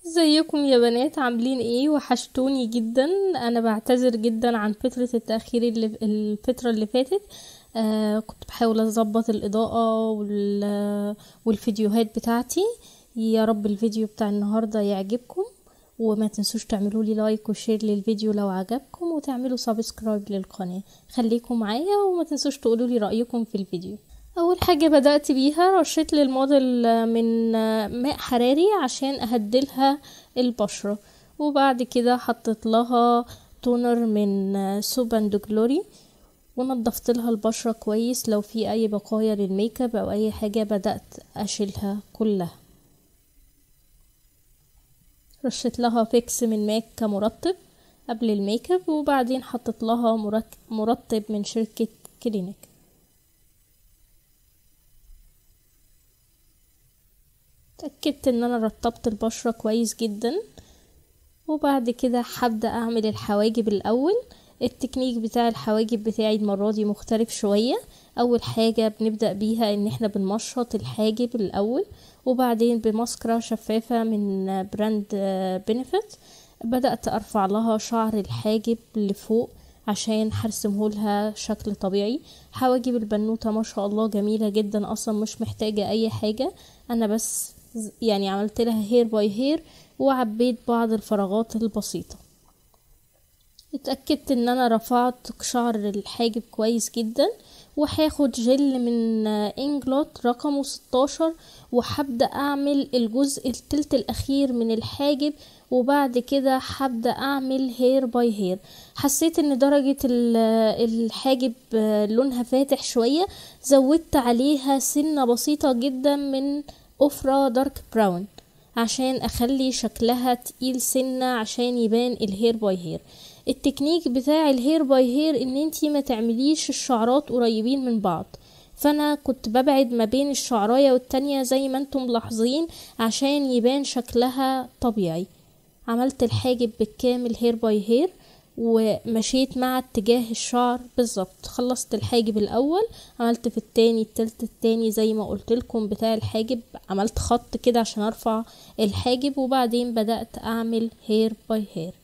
ازيكم يا بنات عاملين ايه وحشتوني جدا انا بعتذر جدا عن فترة التأخير اللي الفترة اللي فاتت آه كنت بحاول اظبط الاضاءة وال والفيديوهات بتاعتي يا رب الفيديو بتاع النهاردة يعجبكم وما تنسوش تعملوا لي لايك وشير للفيديو لو عجبكم وتعملوا سبسكرايب للقناة خليكم معايا وما تنسوش تقولوا لي رأيكم في الفيديو اول حاجه بدات بيها رشيت للموديل من ماء حراري عشان اهدلها البشره وبعد كده حطيت لها تونر من سوب اند جلوري ونضفت لها البشره كويس لو في اي بقايا للميك اب او اي حاجه بدات اشيلها كلها رشيت لها فيكس من ماك كمرطب قبل الميك اب وبعدين حطيت لها مرطب من شركه كلينيك اتأكدت ان انا رطبت البشرة كويس جدا وبعد كده هبدأ اعمل الحواجب الاول التكنيك بتاع الحواجب بتاعي المرة دي مختلف شوية اول حاجة بنبدأ بيها ان احنا بنمشط الحاجب الاول وبعدين بماسكرا شفافة من براند بنفيت بدأت ارفع لها شعر الحاجب لفوق عشان هرسمه لها شكل طبيعي حواجب البنوتة ما شاء الله جميلة جدا اصلا مش محتاجة اي حاجة انا بس يعني عملت لها هير باي هير وعبيت بعض الفراغات البسيطة اتأكدت ان انا رفعت شعر الحاجب كويس جدا وهاخد جل من انجلوت رقمه 16 وهبدأ اعمل الجزء التلت الاخير من الحاجب وبعد كده هبدأ اعمل هير باي هير حسيت ان درجة الحاجب لونها فاتح شوية زودت عليها سنة بسيطة جدا من أفرة دارك براون عشان أخلي شكلها تقيل سنة عشان يبان الهير باي هير التكنيك بتاع الهير باي هير ان انتي ما تعمليش الشعرات قريبين من بعض فانا كنت ببعد ما بين الشعرايه والتانية زي ما انتم ملاحظين عشان يبان شكلها طبيعي عملت الحاجب بالكامل هير باي هير ومشيت مع اتجاه الشعر بالظبط خلصت الحاجب الاول عملت في التاني التالت التاني زي ما قلت لكم بتاع الحاجب عملت خط كده عشان ارفع الحاجب وبعدين بدأت اعمل هير باي هير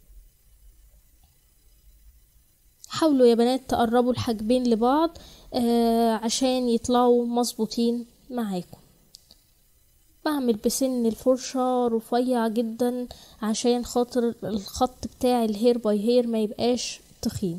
حاولوا يا بنات تقربوا الحاجبين لبعض آه عشان يطلعوا مظبوطين معاكم بعمل بسن الفرشة رفيع جدا عشان خاطر الخط بتاع الهير باي هير ما يبقاش تخين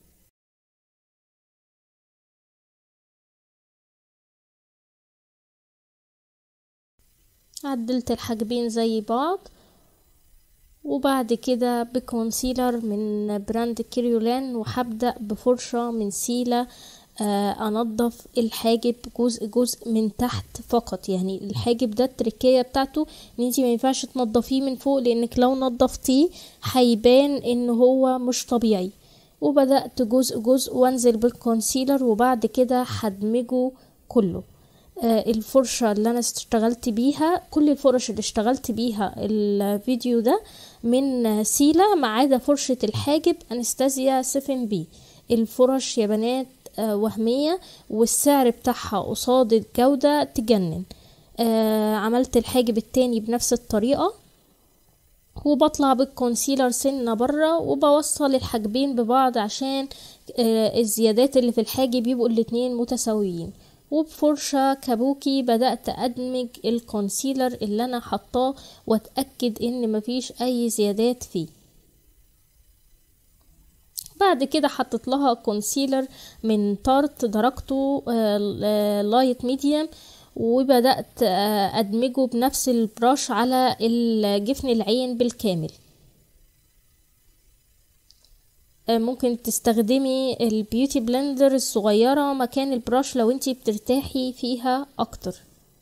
عدلت الحاجبين زي بعض وبعد كده بكونسيلر من براند كيريولان وهبدأ بفرشة من سيلا انضف الحاجب جزء جزء من تحت فقط يعني الحاجب ده التركية بتاعته ان انتي ما ينفعش تنضفيه من فوق لانك لو نضفتيه هيبان ان هو مش طبيعي وبدأت جزء جزء وانزل بالكونسيلر وبعد كده هدمجه كله آه الفرشة اللي انا اشتغلت بيها كل الفرش اللي اشتغلت بيها الفيديو ده من سيلا ما عدا فرشة الحاجب انستازيا 7 بي الفرش يا بنات آه وهمية والسعر بتاعها قصاد الجودة تجنن آه عملت الحاجب التاني بنفس الطريقة وبطلع بالكونسيلر سنة برا وبوصل الحاجبين ببعض عشان آه الزيادات اللي في الحاجب يبقوا الاتنين متساويين وبفرشة كابوكي بدأت أدمج الكونسيلر اللي أنا حطاه وأتأكد إن مفيش أي زيادات فيه بعد كده حطيت لها كونسيلر من تارت درجته لايت ميديوم وبدأت أدمجه بنفس البراش على جفن العين بالكامل ممكن تستخدمي البيوتي بلندر الصغيرة مكان البراش لو انتي بترتاحي فيها اكتر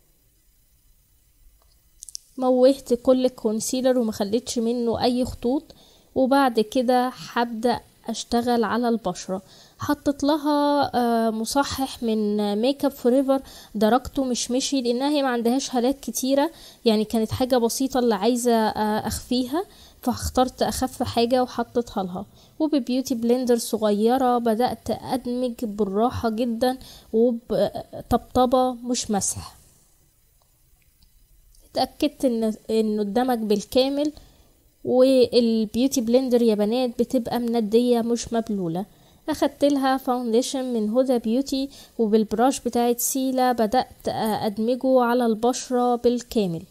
موهت كل الكونسيلر ومخليتش منه اي خطوط وبعد كده هبدأ اشتغل على البشرة حطت لها مصحح من ميك اب فوريفر درجته مش مشي لانها هي ما عندهاش هالات كتيرة يعني كانت حاجة بسيطة اللي عايزة اخفيها فاخترت اخف حاجة وحطيتها لها وببيوتي بلندر صغيرة بدأت ادمج بالراحة جدا وبطبطبة مش مسح اتأكدت ان انه اتدمج بالكامل والبيوتي بلندر يا بنات بتبقى مندية مش مبلولة اخدت لها فاونديشن من هدى بيوتي وبالبراش بتاعت سيلا بدأت ادمجه على البشرة بالكامل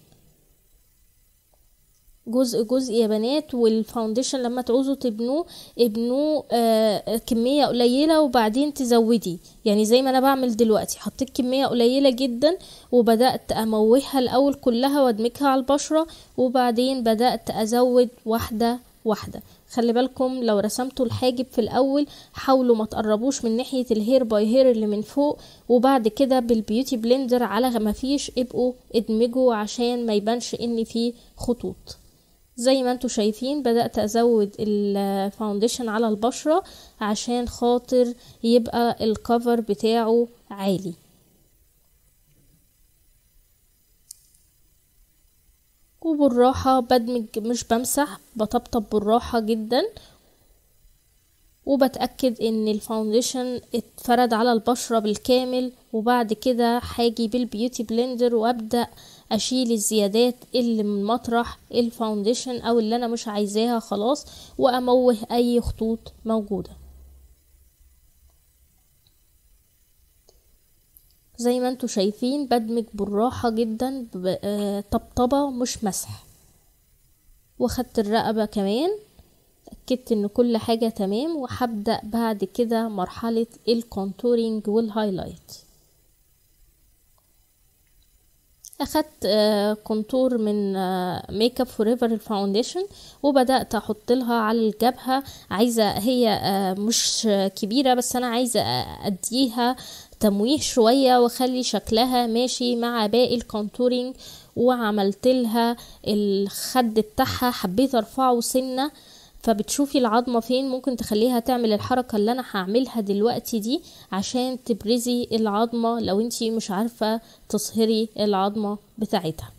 جزء جزء يا بنات والفاونديشن لما تعوزوا تبنوه ابنوه آه كمية قليلة وبعدين تزودي يعني زي ما انا بعمل دلوقتي حطيت كمية قليلة جدا وبدأت اموهها الاول كلها وادمجها على البشرة وبعدين بدأت ازود واحدة واحدة خلي بالكم لو رسمتوا الحاجب في الاول حاولوا ما تقربوش من ناحية الهير باي هير اللي من فوق وبعد كده بالبيوتي بلندر على ما فيش ابقوا ادمجوا عشان ما يبانش ان في خطوط زي ما انتوا شايفين بدأت ازود الفاونديشن على البشرة عشان خاطر يبقى الكفر بتاعه عالي وبالراحة بدمج مش بمسح بطبطب بالراحة جدا وبتأكد ان الفاونديشن اتفرد على البشرة بالكامل وبعد كده هاجي بالبيوتي بلندر وابدأ اشيل الزيادات اللي من مطرح الفاونديشن او اللي انا مش عايزاها خلاص واموه اي خطوط موجودة زي ما انتوا شايفين بدمج بالراحة جدا طبطبة مش مسح واخدت الرقبة كمان اتأكدت ان كل حاجة تمام وهبدأ بعد كده مرحلة الكونتورينج والهايلايت اخدت كونتور من ميك اب فور ايفر الفاونديشن وبدات احط لها على الجبهه عايزه هي مش كبيره بس انا عايزه اديها تمويه شويه واخلي شكلها ماشي مع باقي الكونتورينج وعملت لها الخد بتاعها حبيت ارفعه سنه فبتشوفي العظمة فين ممكن تخليها تعمل الحركة اللي انا هعملها دلوقتي دي عشان تبرزي العظمة لو انتي مش عارفة تصهري العظمة بتاعتها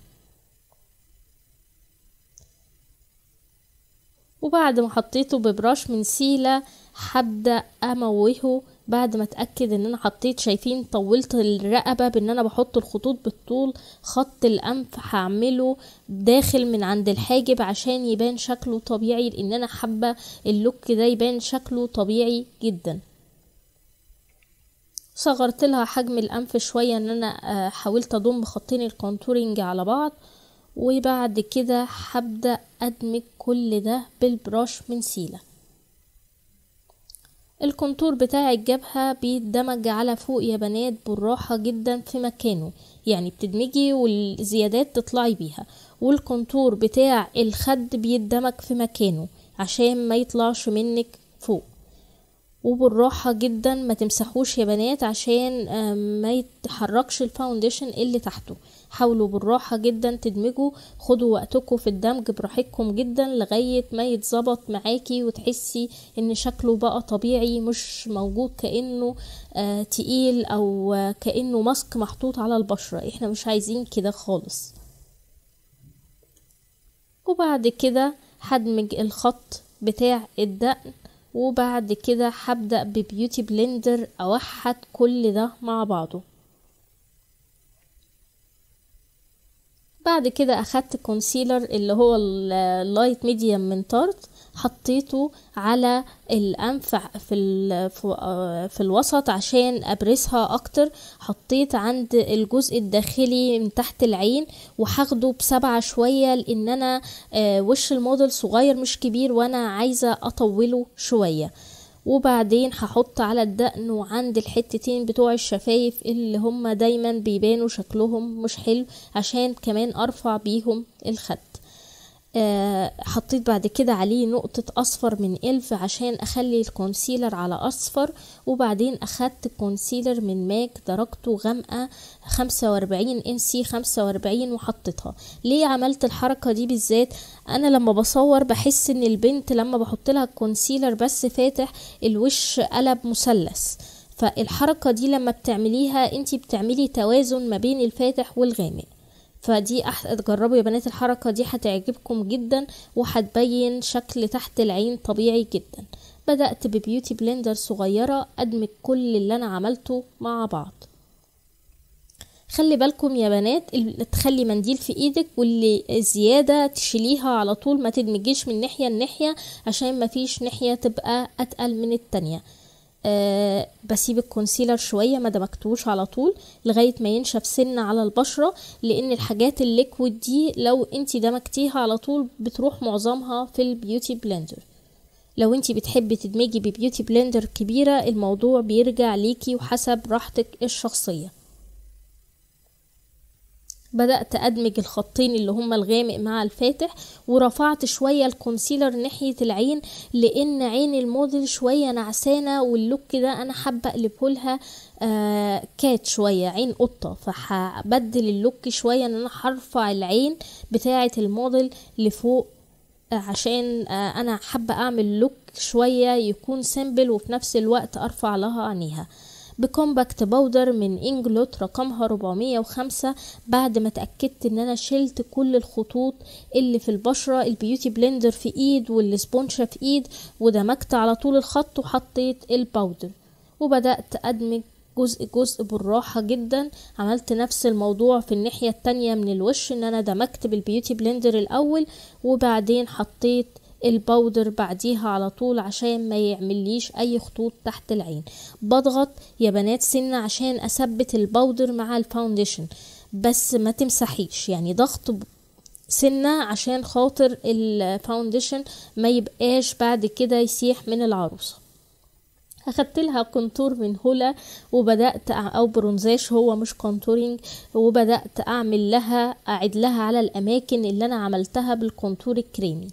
وبعد ما حطيته ببراش من سيلة هبدأ اموهه بعد ما اتاكد ان انا حطيت شايفين طولت الرقبه بان انا بحط الخطوط بالطول خط الانف هعمله داخل من عند الحاجب عشان يبان شكله طبيعي لان انا حابه اللوك ده يبان شكله طبيعي جدا صغرت لها حجم الانف شويه ان انا حاولت اضم خطين الكونتورنج على بعض وبعد كده هبدا ادمج كل ده بالبراش من سيله الكونتور بتاع الجبهة بيتدمج على فوق يا بنات بالراحة جدا في مكانه يعني بتدمجي والزيادات تطلعي بيها والكونتور بتاع الخد بيتدمج في مكانه عشان ما يطلعش منك فوق وبالراحة جدا ما تمسحوش يا بنات عشان ما يتحركش الفاونديشن اللي تحته حاولوا بالراحة جدا تدمجوا خدوا وقتكم في الدمج براحتكم جدا لغاية ما يتظبط معاكي وتحسي ان شكله بقى طبيعي مش موجود كأنه آه تقيل او آه كأنه ماسك محطوط على البشرة احنا مش عايزين كده خالص وبعد كده هدمج الخط بتاع الدقن وبعد كده هبدأ ببيوتي بلندر اوحد كل ده مع بعضه بعد كده اخدت كونسيلر اللي هو اللايت ميديوم من تارت حطيته على الانف في في الوسط عشان ابرزها اكتر حطيت عند الجزء الداخلي من تحت العين وهاخده بسبعة شوية لان انا وش الموديل صغير مش كبير وانا عايزة اطوله شوية وبعدين هحط على الدقن وعند الحتتين بتوع الشفايف اللي هما دايما بيبانوا شكلهم مش حلو عشان كمان ارفع بيهم الخد أه حطيت بعد كده عليه نقطة أصفر من إلف عشان أخلي الكونسيلر على أصفر وبعدين أخدت كونسيلر من ماك درجته غامقة خمسة وأربعين إن سي خمسة وأربعين وحطيتها ليه عملت الحركة دي بالذات أنا لما بصور بحس إن البنت لما بحط لها الكونسيلر بس فاتح الوش قلب مثلث فالحركة دي لما بتعمليها انتي بتعملي توازن ما بين الفاتح والغامق فدي أح... تجربوا يا بنات الحركة دي هتعجبكم جدا وهتبين شكل تحت العين طبيعي جدا بدأت ببيوتي بلندر صغيرة أدمج كل اللي أنا عملته مع بعض خلي بالكم يا بنات ال- تخلي منديل في ايدك واللي زيادة تشيليها على طول ما تدمجيش من ناحية لناحية عشان ما فيش ناحية تبقى اتقل من التانية أه بسيب الكونسيلر شوية ما دمجتوش على طول لغاية ما ينشف سن على البشرة لان الحاجات الليكويد دي لو انتي دمجتيها على طول بتروح معظمها في البيوتي بلندر لو انتي بتحبي تدمجي ببيوتي بلندر كبيرة الموضوع بيرجع ليكي وحسب راحتك الشخصية بدأت أدمج الخطين اللي هما الغامق مع الفاتح ورفعت شوية الكونسيلر ناحية العين لأن عين الموديل شوية نعسانة واللوك ده أنا حابة أقلبهولها آه كات شوية عين قطة فهبدل اللوك شوية ان انا هرفع العين بتاعة الموديل لفوق آه، عشان آه انا حابة اعمل لوك شوية يكون سيمبل وفي نفس الوقت ارفع لها عينيها بكومباكت باودر من انجلوت رقمها 405 بعد ما اتأكدت ان انا شلت كل الخطوط اللي في البشرة البيوتي بلندر في ايد والسبونشة في ايد ودمجت على طول الخط وحطيت الباودر وبدأت أدمج جزء جزء بالراحة جدا عملت نفس الموضوع في الناحية التانية من الوش ان انا دمجت بالبيوتي بلندر الاول وبعدين حطيت الباودر بعديها على طول عشان ما يعمليش اي خطوط تحت العين بضغط يا بنات سنة عشان اثبت الباودر مع الفاونديشن بس ما تمسحيش يعني ضغط ب- سنة عشان خاطر الفاونديشن ما يبقاش بعد كده يسيح من العروسة اخدت لها كونتور من هولا وبدات أع- او برونزاش هو مش كونتورينج وبدات اعمل لها اعيد لها على الاماكن اللي انا عملتها بالكونتور الكريمي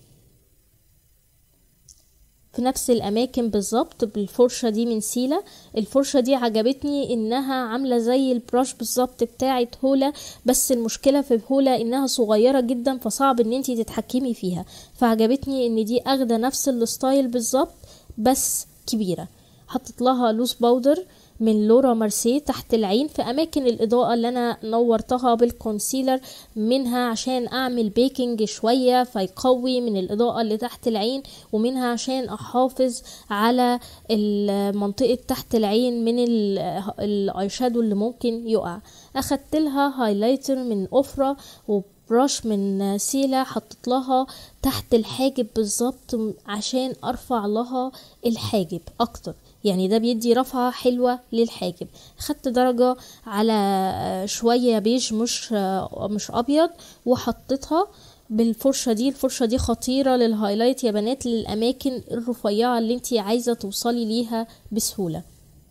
في نفس الاماكن بالظبط بالفرشه دي من سيلا الفرشه دي عجبتني انها عامله زي البراش بالظبط بتاعه هولا بس المشكله في هولا انها صغيره جدا فصعب ان انتي تتحكمي فيها فعجبتني ان دي اخده نفس الستايل بالظبط بس كبيره حطيت لها لوز باودر من لورا مارسيه تحت العين في اماكن الاضاءه اللي انا نورتها بالكونسيلر منها عشان اعمل بيكنج شويه فيقوي من الاضاءه اللي تحت العين ومنها عشان احافظ على منطقه تحت العين من الاي شادو اللي ممكن يقع اخدت لها هايلايتر من اوفرا وبراش من سيلا حطيت لها تحت الحاجب بالظبط عشان ارفع لها الحاجب اكتر يعني ده بيدي رفعة حلوة للحاجب خدت درجة على شوية بيج مش مش ابيض وحطيتها بالفرشة دي الفرشة دي خطيرة للهايلايت يا بنات للأماكن الرفيعة اللي انتي عايزة توصلي ليها بسهولة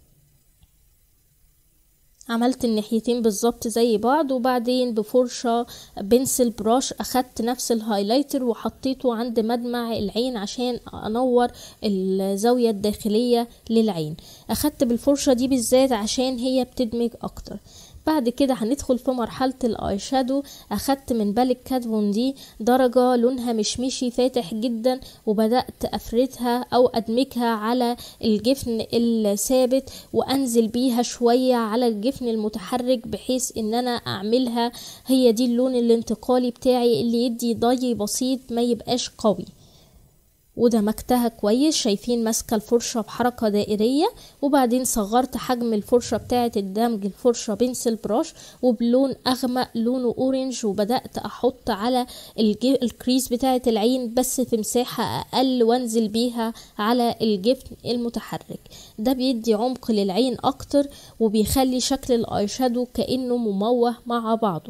عملت الناحيتين بالظبط زي بعض وبعدين بفرشة بنسل براش اخدت نفس الهايلايتر وحطيته عند مدمع العين عشان انور الزاوية الداخلية للعين اخدت بالفرشة دي بالذات عشان هي بتدمج اكتر بعد كده هندخل في مرحلة الاي شادو اخدت من بالك كاتفون دي درجة لونها مشمشي فاتح جدا وبدأت افردها او ادمجها على الجفن الثابت وانزل بيها شوية على الجفن المتحرك بحيث ان انا اعملها هي دي اللون الانتقالي بتاعي اللي يدي ضي بسيط ما يبقاش قوي ودمجتها كويس شايفين ماسكه الفرشه بحركه دائريه وبعدين صغرت حجم الفرشه بتاعه الدمج الفرشه بنسل براش وبلون اغمق لونه اورنج وبدات احط على الكريز بتاعه العين بس في مساحه اقل وانزل بيها على الجفن المتحرك ده بيدي عمق للعين اكتر وبيخلي شكل الاي شادو كانه مموه مع بعضه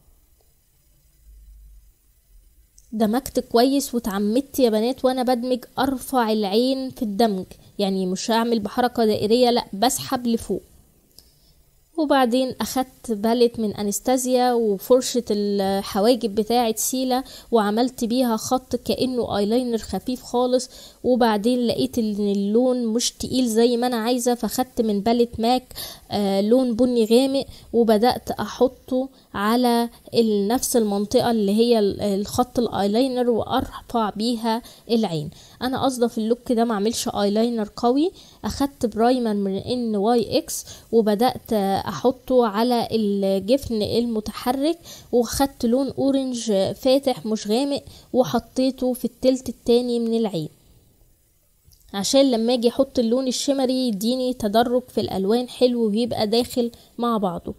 دمجت كويس وتعمدت يا بنات وانا بدمج ارفع العين في الدمج يعني مش هعمل بحركة دائرية لا بسحب لفوق وبعدين اخدت باليت من انستازيا وفرشة الحواجب بتاعة سيلا وعملت بيها خط كأنه ايلاينر خفيف خالص وبعدين لقيت ان اللون مش تقيل زي ما انا عايزة فخدت من باليت ماك آه لون بني غامق وبدأت احطه على نفس المنطقة اللي هي الخط الايلاينر وارفع بيها العين انا قصده في اللوك ده معملش ايلاينر قوي اخدت برايمر من ان واي اكس وبدأت احطه على الجفن المتحرك واخدت لون اورنج فاتح مش غامق وحطيته في التلت التاني من العين عشان لما اجي احط اللون الشمري يديني تدرج في الالوان حلو ويبقى داخل مع بعضه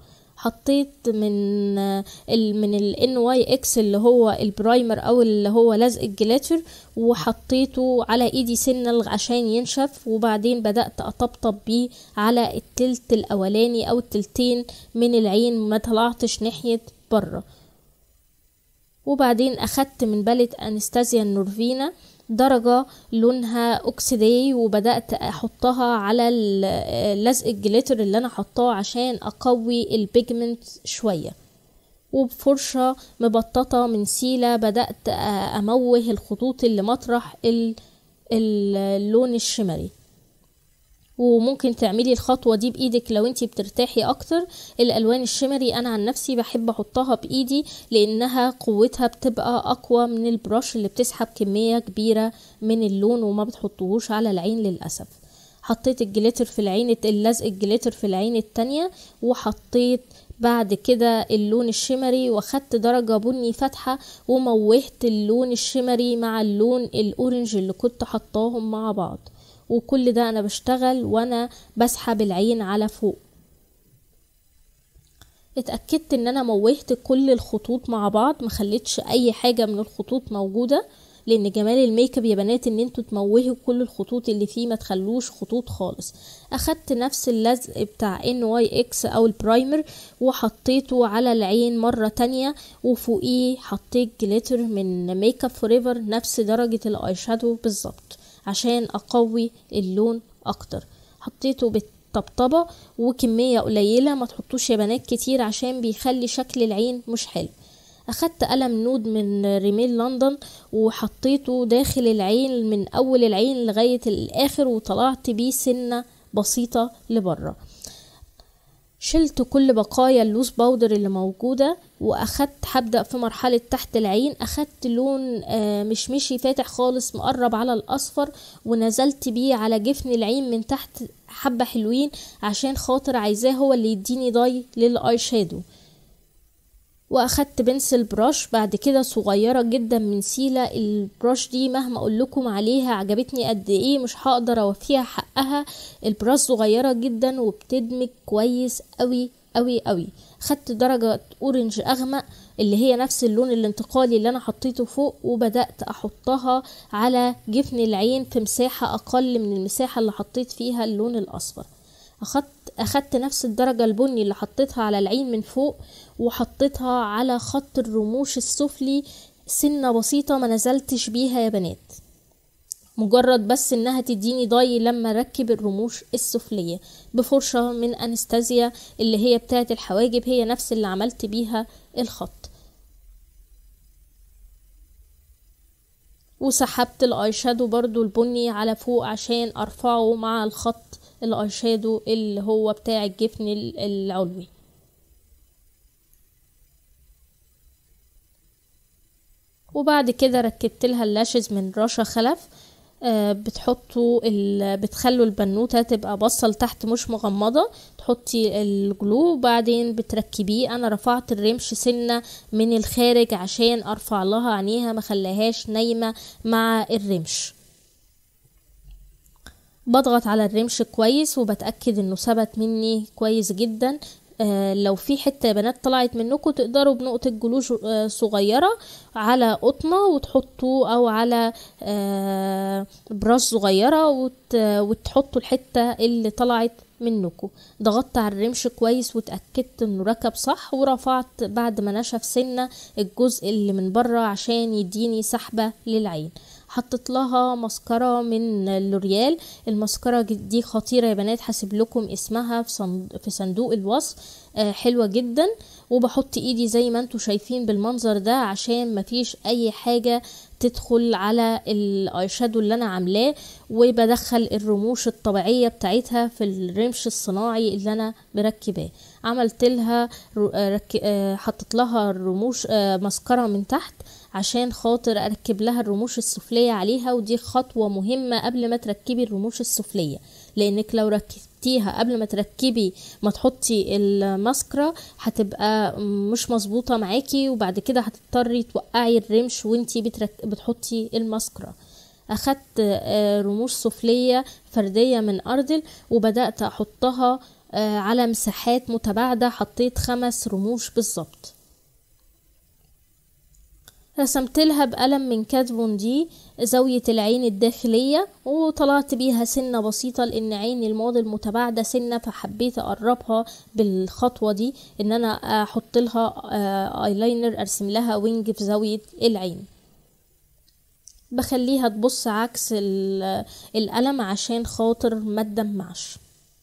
حطيت من ال من ال واي اكس اللي هو البرايمر او اللي هو لزق الجلاتر وحطيته على ايدي سنة عشان ينشف وبعدين بدأت اطبطب بيه على التلت الاولاني او التلتين من العين ما طلعتش ناحية بره وبعدين اخدت من بالت انستازيا النورفينا درجة لونها اوكسيدي وبدأت احطها على لزق الجليتر اللي انا حطاه عشان اقوي البيجمنت شوية وبفرشة مبططة من سيلة بدأت اموه الخطوط اللي مطرح اللون الشمري وممكن تعملي الخطوة دي بإيدك لو انتي بترتاحي أكتر الألوان الشمري أنا عن نفسي بحب أحطها بإيدي لأنها قوتها بتبقى أقوى من البراش اللي بتسحب كمية كبيرة من اللون وما بتحطوهوش على العين للأسف حطيت الجليتر في العين اللزق الجليتر في العين التانية وحطيت بعد كده اللون الشمري واخدت درجة بني فاتحة وموهت اللون الشمري مع اللون الأورنج اللي كنت حطاهم مع بعض وكل ده انا بشتغل وانا بسحب العين على فوق اتأكدت ان انا موهت كل الخطوط مع بعض مخليتش اي حاجة من الخطوط موجودة لان جمال الميك اب يا بنات ان انتوا تموهوا كل الخطوط اللي فيه ما تخلوش خطوط خالص اخدت نفس اللزق بتاع ان واي اكس او البرايمر وحطيته على العين مرة تانية وفوقيه حطيت جليتر من ميك اب فوريفر نفس درجة الاي شادو بالظبط عشان اقوي اللون اكتر حطيته بالطبطبة وكمية قليلة ما تحطوش يا بنات كتير عشان بيخلي شكل العين مش حلو اخدت قلم نود من ريميل لندن وحطيته داخل العين من اول العين لغاية الاخر وطلعت بيه سنة بسيطة لبره شلت كل بقايا اللوز باودر اللي موجودة واخدت هبدأ في مرحلة تحت العين اخدت لون مشمشي فاتح خالص مقرب على الاصفر ونزلت بيه على جفن العين من تحت حبة حلوين عشان خاطر عايزاه هو اللي يديني ضي للاي شادو واخدت بنسل براش بعد كده صغيرة جدا من سيلة البراش دي مهما اقول لكم عليها عجبتني قد ايه مش هقدر اوفيها حقها البراش صغيرة جدا وبتدمج كويس قوي قوي قوي خدت درجة اورنج اغمق اللي هي نفس اللون الانتقالي اللي انا حطيته فوق وبدأت احطها على جفن العين في مساحة اقل من المساحة اللي حطيت فيها اللون الاصفر اخدت اخدت نفس الدرجة البني اللي حطيتها على العين من فوق وحطيتها على خط الرموش السفلي سنة بسيطة ما نزلتش بيها يا بنات مجرد بس انها تديني ضي لما اركب الرموش السفلية بفرشة من انستازيا اللي هي بتاعت الحواجب هي نفس اللي عملت بيها الخط وسحبت الاي شادو برضو البني على فوق عشان ارفعه مع الخط الاي شادو اللي هو بتاع الجفن العلوي وبعد كده ركبت لها اللاشز من رشا خلف آه بتحطوا بتخلوا البنوته تبقى باصه لتحت مش مغمضه تحطي الجلو وبعدين بتركبيه انا رفعت الرمش سنه من الخارج عشان ارفع لها عينيها ما خلاهاش نايمه مع الرمش بضغط على الرمش كويس وبتأكد انه ثبت مني كويس جدا آه لو في حته يا بنات طلعت منكم تقدروا بنقطه جلوش آه صغيره على قطنه وتحطوا او على آه براش صغيره وت وتحطوا الحته اللي طلعت منكم ضغطت على الرمش كويس واتاكدت انه ركب صح ورفعت بعد ما نشف سنه الجزء اللي من بره عشان يديني سحبه للعين حطيت لها مسكرة من لوريال المسكرة دي خطيرة يا بنات حاسب لكم اسمها في, صند... في صندوق الوصف آه حلوة جدا وبحط ايدي زي ما انتوا شايفين بالمنظر ده عشان مفيش اي حاجة تدخل على الاي شادو اللي انا عاملاه وبدخل الرموش الطبيعية بتاعتها في الرمش الصناعي اللي انا مركباه عملت لها رك... حطت لها الرموش مسكرة من تحت عشان خاطر اركب لها الرموش السفلية عليها ودي خطوة مهمة قبل ما تركبي الرموش السفلية لانك لو ركبتيها قبل ما تركبي ما تحطي الماسكرا هتبقى مش مظبوطة معاكي وبعد كده هتضطري توقعي الرمش وانتي بترك... بتحطي الماسكرا اخدت رموش سفلية فردية من اردل وبدأت احطها آه على مساحات متباعدة حطيت خمس رموش بالظبط رسمت لها بقلم من كاتبون دي زاوية العين الداخلية وطلعت بيها سنة بسيطة لان عين الماضي المتباعدة سنة فحبيت اقربها بالخطوة دي ان انا احط لها ايلاينر ارسم لها وينج في زاوية العين بخليها تبص عكس القلم عشان خاطر ما تدمعش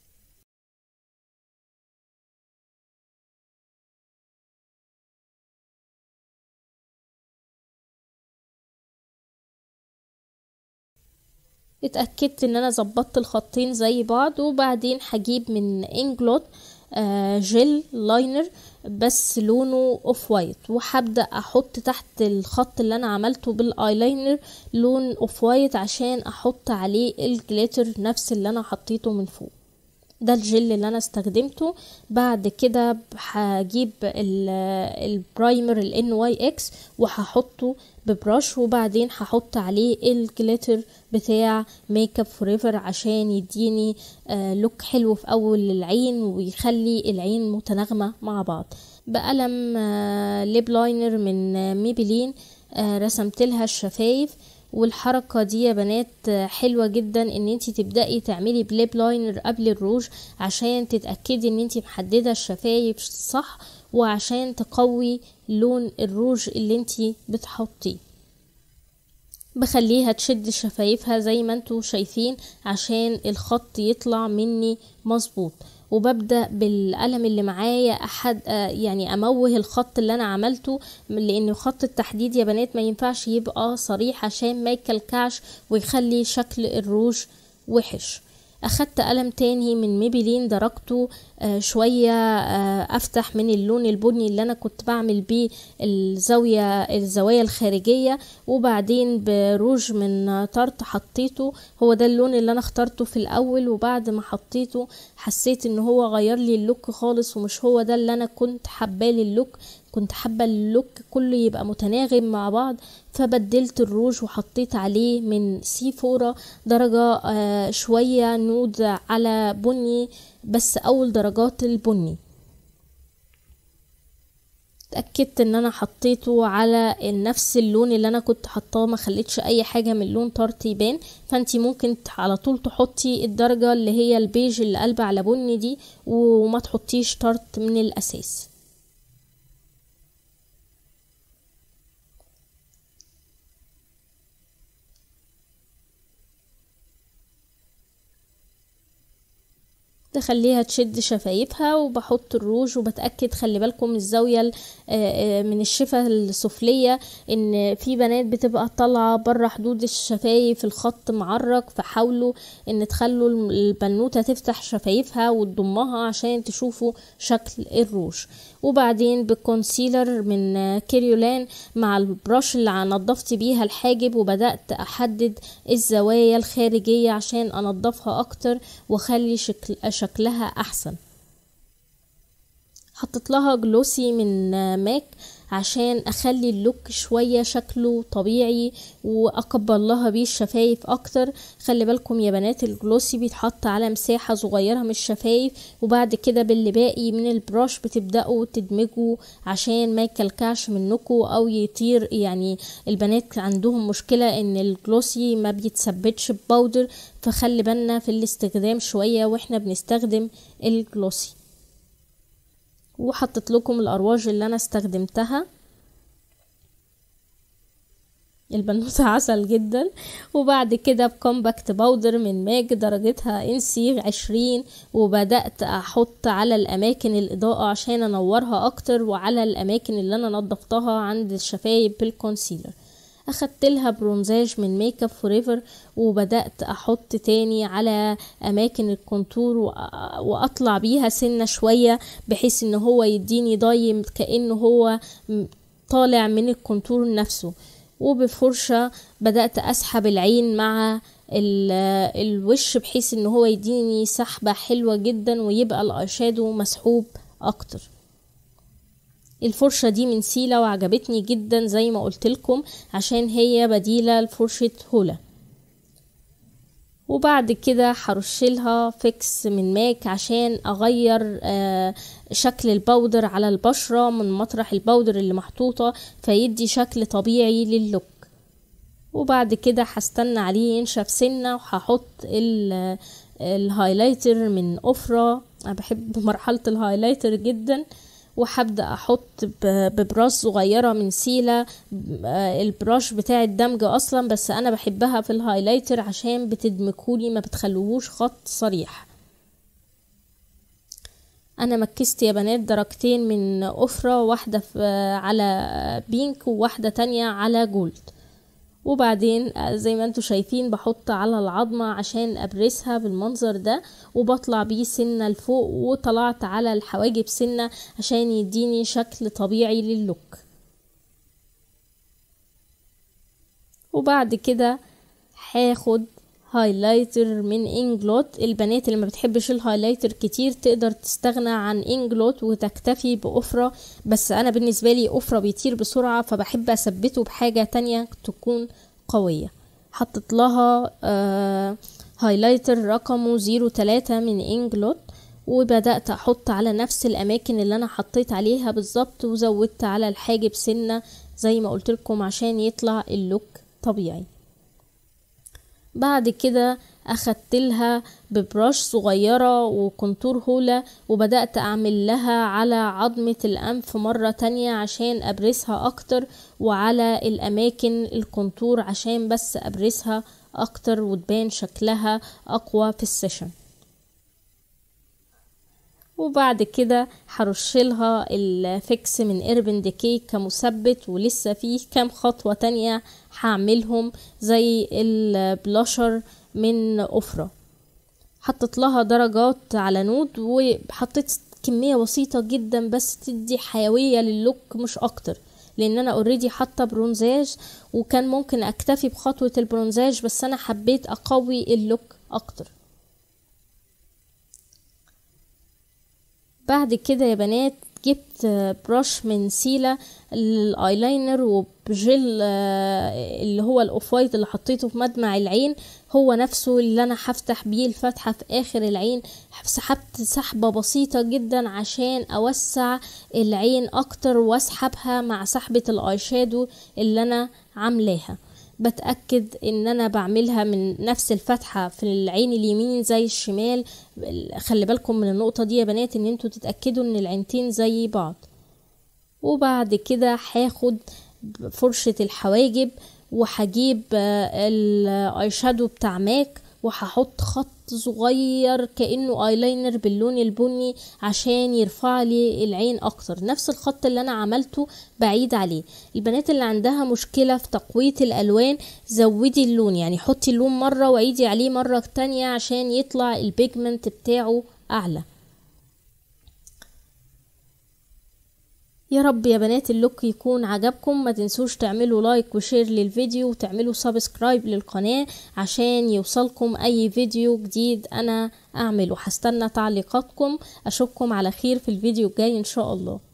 اتأكدت ان انا ظبطت الخطين زي بعض وبعدين هجيب من انجلوت آه جل لاينر بس لونه اوف وايت وهبدا احط تحت الخط اللي انا عملته بالايلاينر لون اوف وايت عشان احط عليه الجليتر نفس اللي انا حطيته من فوق ده الجل اللي انا استخدمته بعد كده هجيب البرايمر ال واي اكس وهحطه ببرش وبعدين هحط عليه الجليتر بتاع ميك اب فوريفر عشان يديني آه لوك حلو في اول العين ويخلي العين متناغمه مع بعض بقلم آه ليب لاينر من آه ميبلين آه رسمت لها الشفايف والحركة دي يا بنات حلوة جدا ان انت تبدأي تعملي بليب لاينر قبل الروج عشان تتأكدي ان انت محددة الشفايف صح وعشان تقوي لون الروج اللي انت بتحطيه بخليها تشد شفايفها زي ما انتوا شايفين عشان الخط يطلع مني مظبوط وببدا بالقلم اللي معايا احد يعني اموه الخط اللي انا عملته لان خط التحديد يا بنات ما ينفعش يبقى صريح عشان ما يكلكعش ويخلي شكل الروج وحش اخدت قلم تاني من ميبلين درجته آه شوية آه افتح من اللون البني اللي انا كنت بعمل بيه الزاوية الزوايا الخارجية وبعدين بروج من طرط حطيته هو ده اللون اللي انا اخترته في الاول وبعد ما حطيته حسيت ان هو غير لي اللوك خالص ومش هو ده اللي انا كنت حباه للوك كنت حابة اللوك كله يبقى متناغم مع بعض فبدلت الروج وحطيت عليه من سي فورة درجة آه شوية نود على بني بس اول درجات البني اتاكدت ان انا حطيته على نفس اللون اللي انا كنت حطاه ما خليتش اي حاجه من لون طرط يبان فانتي ممكن على طول تحطي الدرجه اللي هي البيج اللي قلب على بني دي وما تحطيش طرط من الاساس تخليها تشد شفايفها وبحط الروج وبتأكد خلي بالكم الزاوية من الشفة السفلية ان في بنات بتبقى طالعة بره حدود الشفايف الخط معرق فحاولوا ان تخلوا البنوتة تفتح شفايفها وتضمها عشان تشوفوا شكل الروج وبعدين بالكونسيلر من كيريولان مع البرش اللي نضفت بيها الحاجب وبدأت احدد الزوايا الخارجية عشان انضفها اكتر واخلي شكل شكلها احسن حطيت لها جلوسي من ماك عشان اخلي اللوك شوية شكله طبيعي واكبر لها بيه الشفايف اكتر خلي بالكم يا بنات الجلوسي بيتحط على مساحة صغيرة من الشفايف وبعد كده باللي باقي من البراش بتبدأوا تدمجوا عشان ما يكلكعش منكم او يطير يعني البنات عندهم مشكلة ان الجلوسي ما بيتثبتش بباودر فخلي بالنا في الاستخدام شوية واحنا بنستخدم الجلوسي وحطت لكم الارواج اللي انا استخدمتها البنوتة عسل جدا وبعد كده بكومباكت باودر من ماج درجتها انسي عشرين وبدأت احط على الاماكن الاضاءة عشان انورها اكتر وعلى الاماكن اللي انا نضفتها عند الشفايف بالكونسيلر اخدت لها برونزاج من ميك اب فوريفر وبدات احط تاني على اماكن الكونتور واطلع بيها سنه شويه بحيث ان هو يديني ضايم كانه هو طالع من الكونتور نفسه وبفرشه بدات اسحب العين مع الوش بحيث ان هو يديني سحبه حلوه جدا ويبقى الايشادو مسحوب اكتر الفرشة دي من سيلا وعجبتني جدا زي ما قلت لكم عشان هي بديلة لفرشة هولا وبعد كده هرشلها فيكس من ماك عشان اغير آه شكل البودر على البشرة من مطرح البودر اللي محطوطة فيدي شكل طبيعي للوك وبعد كده هستنى عليه ينشف سنة وهحط الهايلايتر من أفرة أنا بحب مرحلة الهايلايتر جدا وهبدأ أحط ببراش صغيرة من سيلا البراش بتاع الدمج أصلا بس أنا بحبها في الهايلايتر عشان بتدمجهولي ما بتخلوهوش خط صريح انا مكست يا بنات درجتين من افرة واحدة على بينك وواحدة تانية على جولد وبعدين زي ما انتوا شايفين بحط على العظمة عشان ابرسها بالمنظر ده وبطلع بيه سنة لفوق وطلعت على الحواجب سنة عشان يديني شكل طبيعي للوك وبعد كده هاخد هايلايتر من انجلوت البنات اللي ما بتحبش الهايلايتر كتير تقدر تستغنى عن انجلوت وتكتفي بأفرة بس انا بالنسبة لي أفرة بيطير بسرعة فبحب اثبته بحاجة تانية تكون قوية حطت لها آه هايلايتر رقمه زيرو تلاتة من انجلوت وبدأت احط على نفس الاماكن اللي انا حطيت عليها بالظبط وزودت على الحاجب سنة زي ما قلت لكم عشان يطلع اللوك طبيعي بعد كده اخدت لها ببراش صغيرة وكونتور هولة وبدأت اعمل لها على عظمة الانف مرة تانية عشان ابرسها اكتر وعلى الاماكن الكونتور عشان بس ابرسها اكتر وتبان شكلها اقوى في السيشن وبعد كده هرشلها الفيكس من ايربن ديكي كمثبت ولسه فيه كام خطوة تانية هعملهم زي البلاشر من أفرة حطيت لها درجات على نود وحطيت كمية بسيطة جدا بس تدي حيوية للوك مش اكتر لان انا اوريدي حاطه برونزاج وكان ممكن اكتفي بخطوة البرونزاج بس انا حبيت اقوي اللوك اكتر بعد كده يا بنات جبت برش من سيلا الايلاينر وبجل اللي هو الاوف وايت اللي حطيته في مدمع العين هو نفسه اللي انا هفتح بيه الفتحة في اخر العين سحبت سحبة بسيطة جدا عشان اوسع العين اكتر واسحبها مع سحبة الاي شادو اللي انا عاملاها بتأكد ان انا بعملها من نفس الفتحة في العين اليمين زي الشمال خلي بالكم من النقطة دي يا بنات ان انتوا تتأكدوا ان العينتين زي بعض وبعد كده هاخد فرشة الحواجب وهجيب الاي شادو بتاع ماك وهحط خط صغير كأنه ايلاينر باللون البني عشان يرفع لي العين اكتر نفس الخط اللي انا عملته بعيد عليه البنات اللي عندها مشكلة في تقوية الالوان زودي اللون يعني حطي اللون مرة وعيدي عليه مرة تانية عشان يطلع البيجمنت بتاعه اعلى يا رب يا بنات اللوك يكون عجبكم ما تنسوش تعملوا لايك وشير للفيديو وتعملوا سبسكرايب للقناة عشان يوصلكم اي فيديو جديد انا اعمله هستنى تعليقاتكم اشوفكم على خير في الفيديو الجاي ان شاء الله